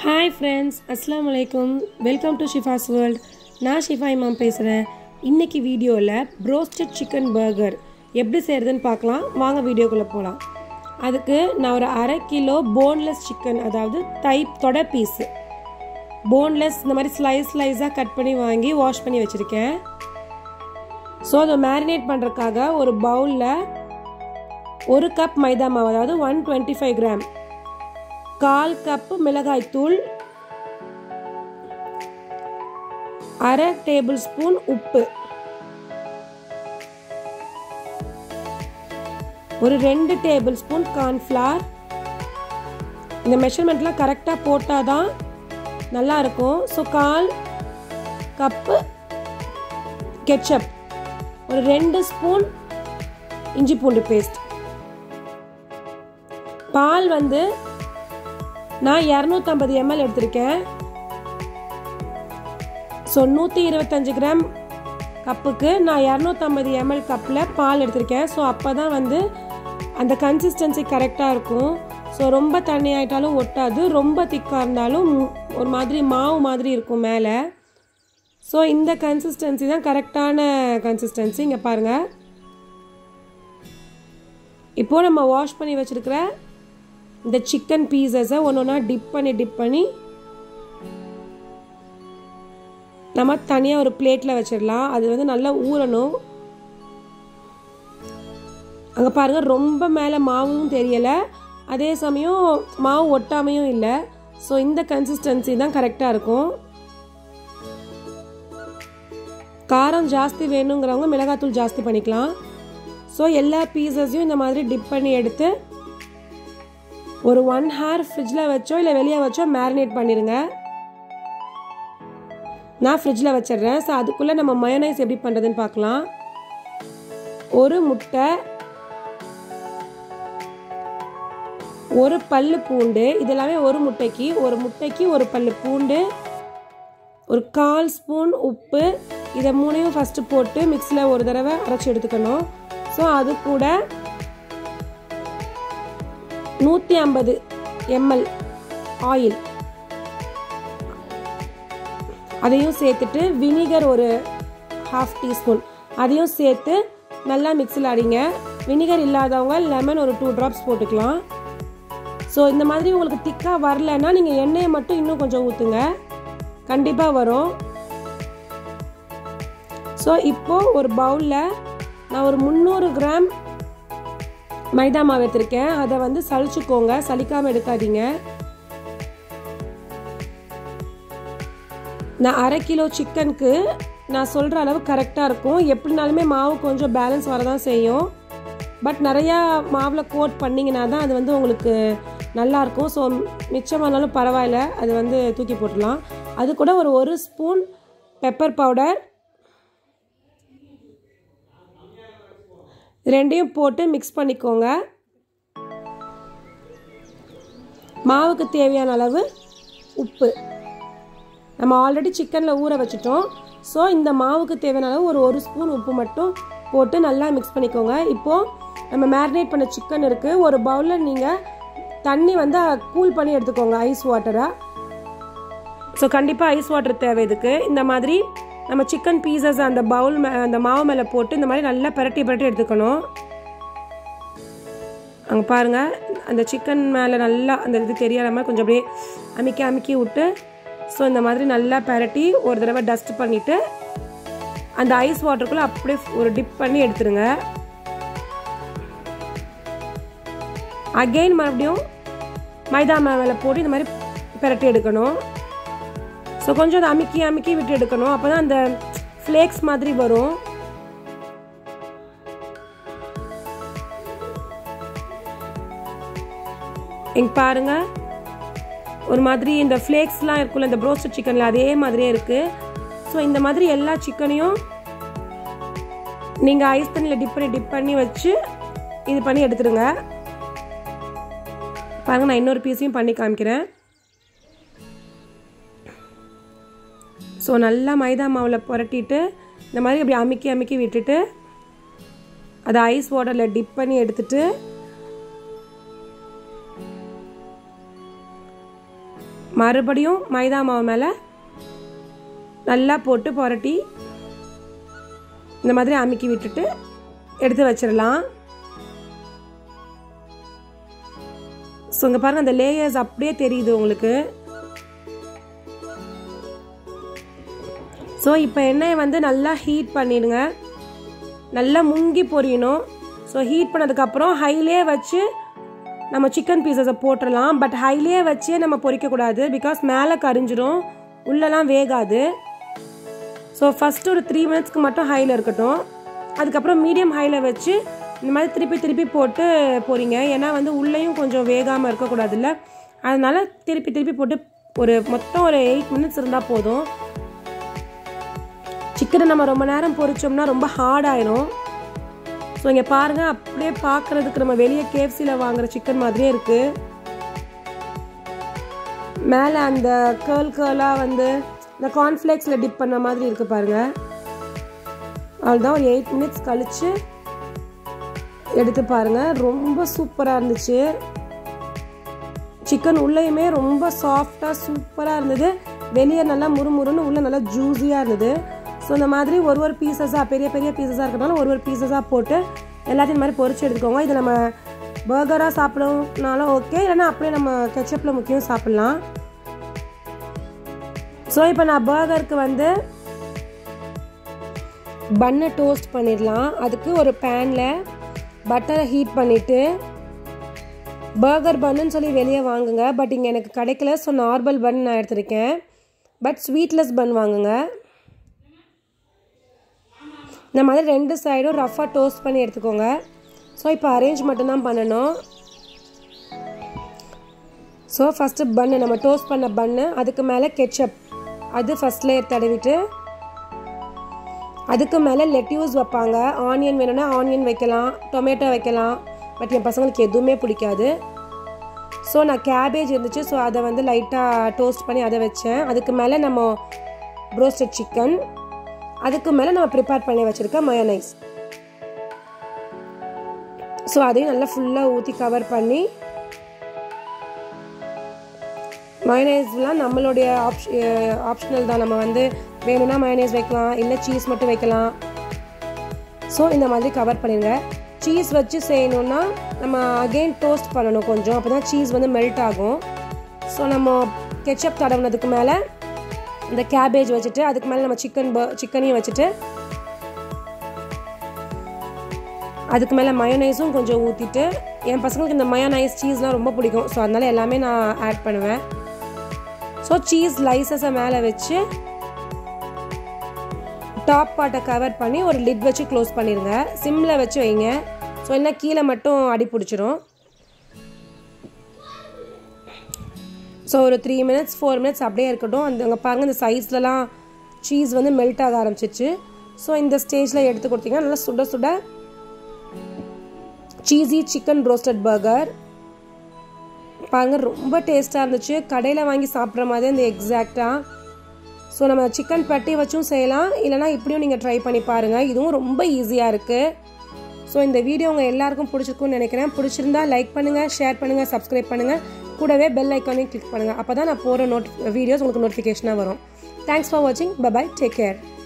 hi friends அஸ்லாம் வலைக்கும் welcome to Shifa's world நான் ஷிஃபா இமாம் பேசுகிறேன் இன்னைக்கு வீடியோவில் ப்ரோஸ்டட் சிக்கன் பர்கர் எப்படி செய்கிறதுன்னு பார்க்கலாம் வாங்க வீடியோக்குள்ளே போகலாம் அதுக்கு நான் ஒரு அரை கிலோ போன்லெஸ் சிக்கன் அதாவது தை தொட பீஸு போன்லெஸ் இந்த மாதிரி ஸ்லைஸ் ஸ்லைஸாக கட் பண்ணி வாங்கி வாஷ் பண்ணி வச்சுருக்கேன் ஸோ அதை மேரினேட் பண்ணுறதுக்காக ஒரு பவுலில் ஒரு கப் மைதா மாவு அதாவது ஒன் டுவெண்ட்டி ஃபைவ் கிராம் கால் கப்பு மிளகாய் தூள் அரை டேபிள் ஸ்பூன் உப்பு ஒரு ரெண்டு டேபிள் ஸ்பூன் கார்ன்ஃப்ளவர் இந்த மெஷர்மெண்ட்லாம் கரெக்டாக போட்டால் தான் நல்லா இருக்கும் ஸோ கால் கப்பு கெச்சப் ஒரு ரெண்டு ஸ்பூன் இஞ்சி பூண்டு பேஸ்ட் பால் வந்து நான் இரநூத்தம்பது எம்எல் எடுத்திருக்கேன் ஸோ நூற்றி இருபத்தஞ்சு கிராம் கப்புக்கு நான் இரநூத்தம்பது எம்எல் கப்பில் பால் எடுத்திருக்கேன் ஸோ அப்போ தான் வந்து அந்த கன்சிஸ்டன்சி கரெக்டாக இருக்கும் ஸோ ரொம்ப தண்ணி ஆகிட்டாலும் ஒட்டாது ரொம்ப திக்காக இருந்தாலும் ஒரு மாதிரி மாவு மாதிரி இருக்கும் மேலே ஸோ இந்த கன்சிஸ்டன்சி தான் கரெக்டான கன்சிஸ்டன்சி இங்கே பாருங்கள் இப்போது நம்ம வாஷ் பண்ணி வச்சுருக்கிற இந்த சிக்கன் பீசஸை ஒன்று ஒன்றா டிப் பண்ணி டிப் பண்ணி நம்ம தனியாக ஒரு பிளேட்டில் வச்சிடலாம் அது வந்து நல்லா ஊறணும் அங்கே பாருங்கள் ரொம்ப மேலே மாவும் தெரியலை அதே சமயம் மாவு ஒட்டாமையும் இல்லை ஸோ இந்த கன்சிஸ்டன்சி தான் கரெக்டாக இருக்கும் காரம் ஜாஸ்தி வேணுங்கிறவங்க மிளகாத்தூள் ஜாஸ்தி பண்ணிக்கலாம் ஸோ எல்லா பீசஸையும் இந்த மாதிரி டிப் பண்ணி எடுத்து ஒரு ஒன் ஹார் ஃப்ரிட்ஜில் வச்சோ இல்லை வெளியே வச்சோ மேரினேட் பண்ணிடுங்க நான் ஃப்ரிட்ஜில் வச்சிடுறேன் ஸோ அதுக்குள்ளே நம்ம மயோனைஸ் எப்படி பண்ணுறதுன்னு பார்க்கலாம் ஒரு முட்டை ஒரு பல்லு பூண்டு இது எல்லாமே ஒரு முட்டைக்கு ஒரு முட்டைக்கு ஒரு பல்லு பூண்டு ஒரு கால் ஸ்பூன் உப்பு இதை மூணையும் ஃபஸ்ட்டு போட்டு மிக்ஸியில் ஒரு தடவை அரைச்சி எடுத்துக்கணும் ஸோ அது கூட நூற்றி ஐம்பது எம்எல் ஆயில் அதையும் சேர்த்துட்டு வினிகர் ஒரு ஹாஃப் டீஸ்பூன் அதையும் சேர்த்து நல்லா மிக்ஸில் அடிங்க வினிகர் இல்லாதவங்க லெமன் ஒரு டூ ட்ராப்ஸ் போட்டுக்கலாம் ஸோ இந்த மாதிரி உங்களுக்கு திக்காக வரலன்னா நீங்கள் எண்ணெயை மட்டும் இன்னும் கொஞ்சம் ஊற்றுங்க கண்டிப்பாக வரும் ஸோ இப்போது ஒரு பவுலில் நான் ஒரு முந்நூறு கிராம் மைதா மாவு எடுத்திருக்கேன் அதை வந்து சளிச்சுக்கோங்க சலிக்காமல் எடுக்காதீங்க நான் அரை கிலோ சிக்கனுக்கு நான் சொல்கிற அளவு கரெக்டாக இருக்கும் எப்படினாலுமே மாவு கொஞ்சம் பேலன்ஸ் வரதான் செய்யும் பட் நிறையா மாவில் கோட் பண்ணிங்கன்னா தான் அது வந்து உங்களுக்கு நல்லாயிருக்கும் ஸோ மிச்சமானாலும் பரவாயில்ல அது வந்து தூக்கி போட்டுடலாம் அது கூட ஒரு ஒரு ஸ்பூன் பெப்பர் பவுடர் ரெண்டையும் போட்டு மிக்ஸ் பண்ணிக்கோங்க மாவுக்கு தேவையான அளவு உப்பு நம்ம ஆல்ரெடி சிக்கனில் ஊற வச்சுட்டோம் ஸோ இந்த மாவுக்கு தேவையான அளவு ஒரு ஒரு ஸ்பூன் உப்பு மட்டும் போட்டு நல்லா மிக்ஸ் பண்ணிக்கோங்க இப்போது நம்ம மேரினேட் பண்ண சிக்கன் இருக்குது ஒரு பவுலில் நீங்கள் தண்ணி வந்து கூல் பண்ணி எடுத்துக்கோங்க ஐஸ் வாட்டராக ஸோ கண்டிப்பாக ஐஸ் வாட்டர் தேவை இதுக்கு இந்த மாதிரி நம்ம சிக்கன் பீசஸ் அந்த பவுல் மே அந்த மாவு மேலே போட்டு இந்த மாதிரி நல்லா பரட்டி பரட்டி எடுத்துக்கணும் அங்கே பாருங்கள் அந்த சிக்கன் மேலே நல்லா அந்த இது தெரியாத மாதிரி கொஞ்சம் அப்படியே அமுக்கி அமுக்கி விட்டு ஸோ இந்த மாதிரி நல்லா பரட்டி ஒரு தடவை டஸ்ட் பண்ணிவிட்டு அந்த ஐஸ் வாட்டருக்குள்ளே அப்படியே ஒரு டிப் பண்ணி எடுத்துருங்க அகெயின் மறுபடியும் மைதா மேலே போட்டு இந்த மாதிரி பரட்டி எடுக்கணும் ஸோ கொஞ்சம் அதை அமுக்கி அமுக்கி விட்டு எடுக்கணும் அப்போ தான் அந்த ஃப்ளேக்ஸ் மாதிரி வரும் இங்கே பாருங்க ஒரு மாதிரி இந்த ஃப்ளேக்ஸ்லாம் இருக்குல்ல இந்த ப்ரோஸ்டட் சிக்கனில் அதே மாதிரியே இருக்குது ஸோ இந்த மாதிரி எல்லா சிக்கனையும் நீங்கள் ஐஸ் தண்ணியில் டிப் பண்ணி டிப் பண்ணி வச்சு இது பண்ணி எடுத்துடுங்க பாருங்க நான் இன்னொரு பீஸையும் பண்ணி காமிக்கிறேன் ஸோ நல்லா மைதா மாவில் புரட்டிட்டு இந்த மாதிரி அப்படி அமுக்கி அமுக்கி விட்டுட்டு அதை ஐஸ் வாட்டரில் டிப் பண்ணி எடுத்துட்டு மறுபடியும் மைதா மாவு மேலே நல்லா போட்டு புரட்டி இந்த மாதிரி அமுக்கி விட்டுட்டு எடுத்து வச்சிடலாம் ஸோ இங்கே பாருங்கள் அந்த லேயர்ஸ் அப்படியே தெரியுது உங்களுக்கு ஸோ இப்போ எண்ணெயை வந்து நல்லா ஹீட் பண்ணிடுங்க நல்லா முங்கி பொரியணும் ஸோ ஹீட் பண்ணதுக்கப்புறம் ஹைலே வச்சு நம்ம சிக்கன் பீசஸை போட்டுடலாம் பட் ஹைலே வச்சே நம்ம பொரிக்கக்கூடாது பிகாஸ் மேலே கரிஞ்சிரும் உள்ளெல்லாம் வேகாது ஸோ ஃபஸ்ட்டு ஒரு த்ரீ மினிட்ஸ்க்கு மட்டும் ஹையில் இருக்கட்டும் அதுக்கப்புறம் மீடியம் ஹையில் வச்சு இந்த மாதிரி திருப்பி திருப்பி போட்டு போறீங்க ஏன்னா வந்து உள்ளேயும் கொஞ்சம் வேகாமல் இருக்கக்கூடாதுல்ல அதனால திருப்பி திருப்பி போட்டு ஒரு மொத்தம் ஒரு எயிட் மினிட்ஸ் இருந்தால் போதும் சிக்கனை நம்ம ரொம்ப நேரம் பொரிச்சோம்னா ரொம்ப ஹார்ட் ஆயிரும் ஸோ இங்கே பாருங்கள் அப்படியே பார்க்குறதுக்கு நம்ம வெளியே கேஎஃப்சியில் வாங்குற சிக்கன் மாதிரியே இருக்குது மேலே அந்த கேர்ள் கேர்லாக வந்து இந்த கார்ன்ஃப்ளேக்ஸில் டிப் பண்ண மாதிரி இருக்குது பாருங்கள் அவ்வளோதான் ஒரு எயிட் மினிட்ஸ் கழித்து எடுத்து பாருங்கள் ரொம்ப சூப்பராக இருந்துச்சு சிக்கன் உள்ளேயுமே ரொம்ப சாஃப்டாக சூப்பராக இருந்தது வெளியே நல்லா முறுமுறுன்னு உள்ளே நல்லா ஜூஸியாக இருந்தது ஸோ இந்த மாதிரி ஒரு ஒரு பீசஸாக பெரிய பெரிய பீசஸாக இருக்கிறனால ஒரு ஒரு பீசஸாக போட்டு எல்லாத்தையும் இந்த மாதிரி பொரிச்சு எடுத்துக்கோங்க இது நம்ம பர்கராக சாப்பிடணும்னாலும் ஓகே இல்லைன்னா அப்படியே நம்ம கெச்சப்பில் முக்கியம் சாப்பிட்லாம் ஸோ இப்போ நான் பர்கருக்கு வந்து பன்னை டோஸ்ட் பண்ணிடலாம் அதுக்கு ஒரு பேனில் பட்டரை ஹீட் பண்ணிவிட்டு பர்கர் பன்னுன்னு சொல்லி வெளியே வாங்குங்க பட் இங்கே எனக்கு கிடைக்கல ஸோ நார்மல் பன் நான் எடுத்திருக்கேன் பட் ஸ்வீட்லெஸ் பன் வாங்குங்க இந்த மாதிரி ரெண்டு சைடும் ரஃபாக டோஸ்ட் பண்ணி எடுத்துக்கோங்க ஸோ இப்போ அரேஞ்ச் மட்டும்தான் பண்ணணும் ஸோ ஃபஸ்ட்டு பன்னு நம்ம டோஸ்ட் பண்ண பன்னு அதுக்கு மேலே கெச்சப் அது ஃபஸ்ட் லேயர் தடவிட்டு அதுக்கு மேலே லெட்யூஸ் வைப்பாங்க ஆனியன் வேணும்னா ஆனியன் வைக்கலாம் டொமேட்டோ வைக்கலாம் பட் என் பசங்களுக்கு எதுவுமே பிடிக்காது ஸோ நான் கேபேஜ் இருந்துச்சு ஸோ அதை வந்து லைட்டாக டோஸ்ட் பண்ணி அதை வச்சேன் அதுக்கு மேலே நம்ம ப்ரோஸ்டட் சிக்கன் அதுக்கு மேலே நம்ம ப்ரிப்பேர் பண்ணி வச்சுருக்க மயோனைஸ் ஸோ அதையும் நல்லா ஃபுல்லாக ஊற்றி கவர் பண்ணி மயோனைஸ்லாம் நம்மளுடைய ஆப்ஷ ஆப்ஷனல் தான் நம்ம வந்து வேணும்னா மயோனைஸ் வைக்கலாம் இல்லை சீஸ் மட்டும் வைக்கலாம் ஸோ இந்த மாதிரி கவர் பண்ணிடுங்க சீஸ் வச்சு செய்யணுன்னா நம்ம அகெயின் டோஸ்ட் பண்ணணும் கொஞ்சம் அப்போ தான் சீஸ் வந்து மெல்ட் ஆகும் ஸோ நம்ம கெச்சப் தடவுனதுக்கு மேலே இந்த கேபேஜ் வச்சுட்டு அதுக்கு மேலே நம்ம சிக்கன் சிக்கனையும் வச்சுட்டு அதுக்கு மேலே மயோனைஸும் கொஞ்சம் ஊற்றிட்டு என் பசங்களுக்கு இந்த மயோனைஸ் சீஸ்லாம் ரொம்ப பிடிக்கும் ஸோ அதனால எல்லாமே நான் ஆட் பண்ணுவேன் ஸோ சீஸ் லைசஸை மேலே வச்சு டாப் பார்ட்டை கவர் பண்ணி ஒரு லிட் வச்சு க்ளோஸ் பண்ணிடுங்க சிம்மில் வச்சு வைங்க ஸோ என்ன கீழே மட்டும் அடி பிடிச்சிரும் ஸோ ஒரு த்ரீ மினிட்ஸ் ஃபோர் மினிட்ஸ் அப்படியே இருக்கட்டும் அந்த அங்கே பாருங்கள் இந்த சைஸ்லலாம் சீஸ் வந்து மெல்ட் ஆக ஆரம்பிச்சிச்சு ஸோ இந்த ஸ்டேஜில் எடுத்து கொடுத்தீங்கன்னா நல்லா சுட சுட சீஸி சிக்கன் ரோஸ்டட் பர்கர் பாருங்க ரொம்ப டேஸ்ட்டாக இருந்துச்சு கடையில் வாங்கி சாப்பிட்ற மாதிரி இந்த எக்ஸாக்டாக ஸோ நம்ம சிக்கன் பட்டி வச்சும் செய்யலாம் இல்லைனா இப்படியும் நீங்கள் ட்ரை பண்ணி பாருங்கள் இதுவும் ரொம்ப ஈஸியாக இருக்குது ஸோ இந்த வீடியோ உங்கள் எல்லாருக்கும் பிடிச்சிருக்கும்னு நினைக்கிறேன் பிடிச்சிருந்தா லைக் பண்ணுங்கள் ஷேர் பண்ணுங்கள் சப்ஸ்கிரைப் பண்ணுங்கள் கூடவே பெல் ஐக்கானையும் கிளிக் பண்ணுங்கள் அப்போ தான் நான் போகிற நோட் வீடியோஸ் உங்களுக்கு நோட்டிஃபிகேஷனாக வரும் தேங்க்ஸ் ஃபார் வாட்சிங் பபாய் டேக் கேர்